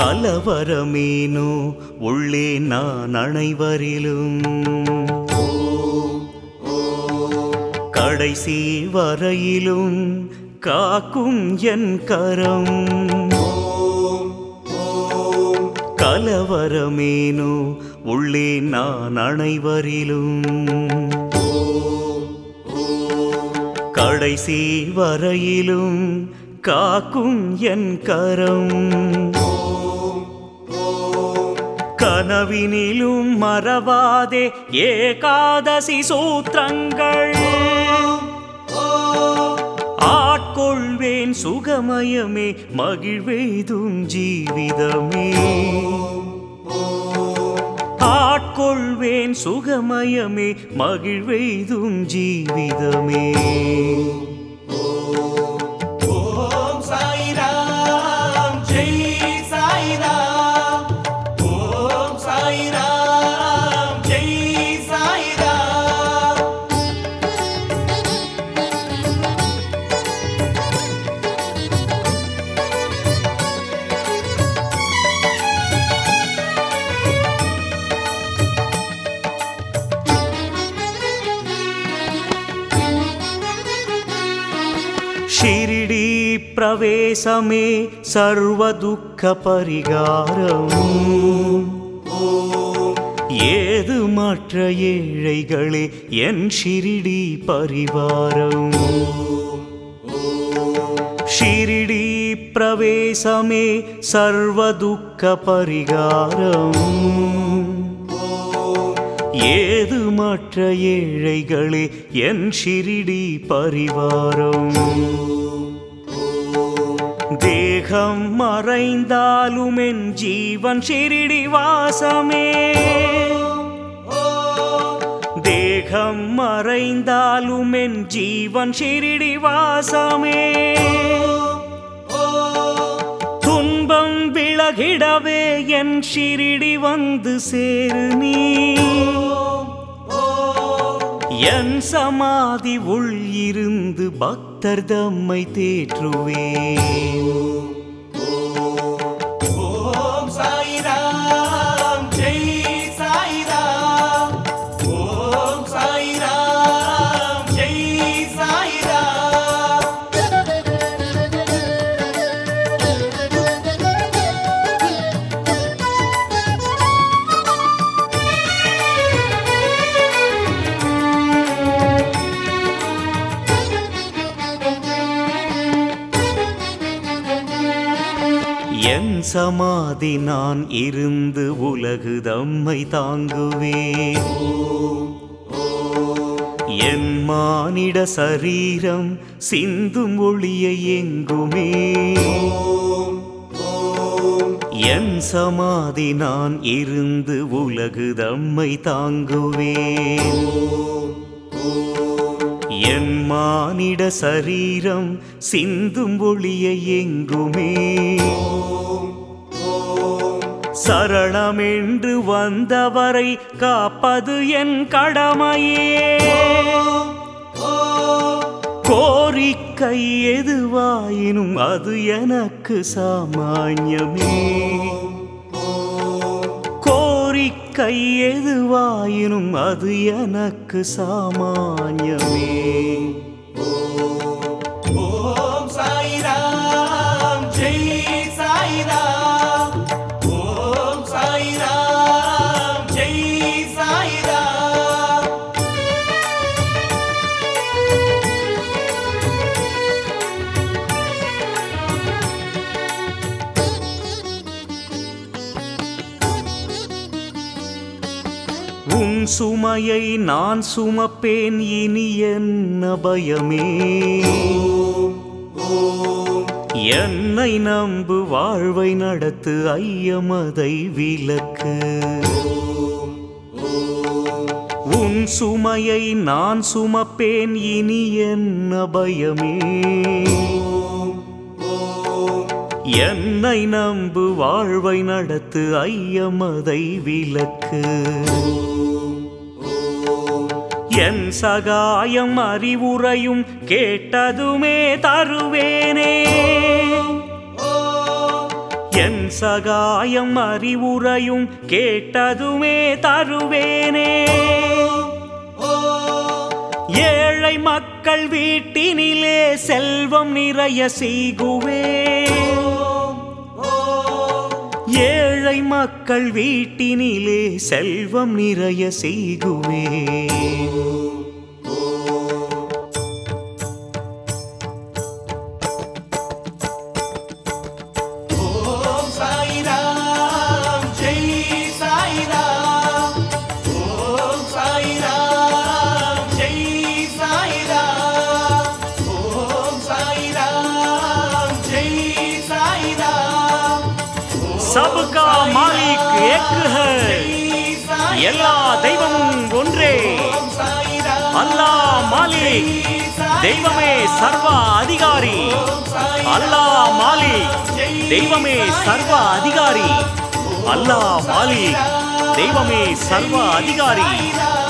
கலவரமேனோ உள்ளே நான் அனைவரிலும் கடைசி வரையிலும் காக்கும் என் கரம் கலவரமேனோ உள்ளே நான் அனைவரிலும் கடைசி வரையிலும் காக்கும் என் கரம் கனவினிலும் மறவாதே ஏகாதசி சூத்திரங்கள் ஆட்கொள்வேன் சுகமயமே மகிழ்வேதும் ஜீவிதமே ஆட்கொள்வேன் சுகமயமே மகிழ்வேதும் ஜீவிதமே ஓம் சாய்ராம் ஜெய் சாய்ராம் ஓம் சாய்ராம் ஜெய் சாய்ராம் ஷிரிடி பிரவேசமே சர்வ துக்க பரிகாரம் ஏது மற்ற ஏழைகளே என் ஷிரிடி பரிவாரம் ஷிரிடி பிரவேசமே சர்வ துக்க பரிகாரம் ஏது மற்ற ஏழைகளே என் ஷிரிடி பரிவாரம் தேகம் மறைந்தாலும் என் ஜீவன் ஷிரிடி வாசமே தேகம் மறைந்தாலும் என் ஜீவன் ஷிரிடி வாசமே துன்பம் விலகிடவே என் ஷிரிடி வந்து சேரு நீ என் சமாதி உள் இருந்து பக்தர் தம்மை தேற்றுவேன் ஓம் சாய்ராம் ஜெய் சாய்ராம் ஓம் சாய்ராம் ஜெய் சாய்ராம் என் சமாதி நான் இருந்து உலகு தம்மை தாங்குவேன் என் மானிட சரீரம் சிந்தும் ஒளியை எங்குமே என் சமாதி நான் இருந்து உலகு தம்மை தாங்குவேன் என் மானிட சரீரம் சிந்தும் ஒளியை எங்குமே சரணமென்று வந்தவரை காப்பது என் கடமையே கோரிக்கை எதுவாயினும் அது எனக்கு சாமான்யமே கோரிக்கை எதுவாயினும் அது எனக்கு சாமான்யமே ஓம் சாய்ராம் ஜெய் சாய்ராம் ஓம் சாய்ராம் ஜெய் சாய்ராம் உன் சுமையை நான் சுமப்பேன் இனி என்ன பயமே என்னை நம்பு வாழ்வை நடத்து ஐயமதை விலக்கு உன் சுமையை நான் சுமப்பேன் இனி என்ன பயமே என்னை நம்பு வாழ்வை நடத்து ஐயமதை விலக்கு என் சகாயம் அறிவுரையும் கேட்டதுமே தருவேனே என் சகாயம் அறிவுரையும் கேட்டதுமே தருவேனே ஏழை மக்கள் வீட்டினிலே செல்வம் நிறைய செய்குவே ஏழை மக்கள் வீட்டினிலே செல்வம் நிறைய செய்குவே ஓம் சாய்ராம் ஜெய் சாய்ராம் ஓம் சாய்ராம் ஜெய் சாய்ராம் ஓம் சாய்ராம் ஜெய் சாய்ராம் सबका मालिक एक है எல்லா தெய்வமும் ஒன்றே அல்லாஹ் மாலிக் தெய்வமே சர்வ அதிகாரி அல்லாஹ் மாலிக் தெய்வமே சர்வ அதிகாரி அல்லாஹ் மாலிக் தெய்வமே சர்வ அதிகாரி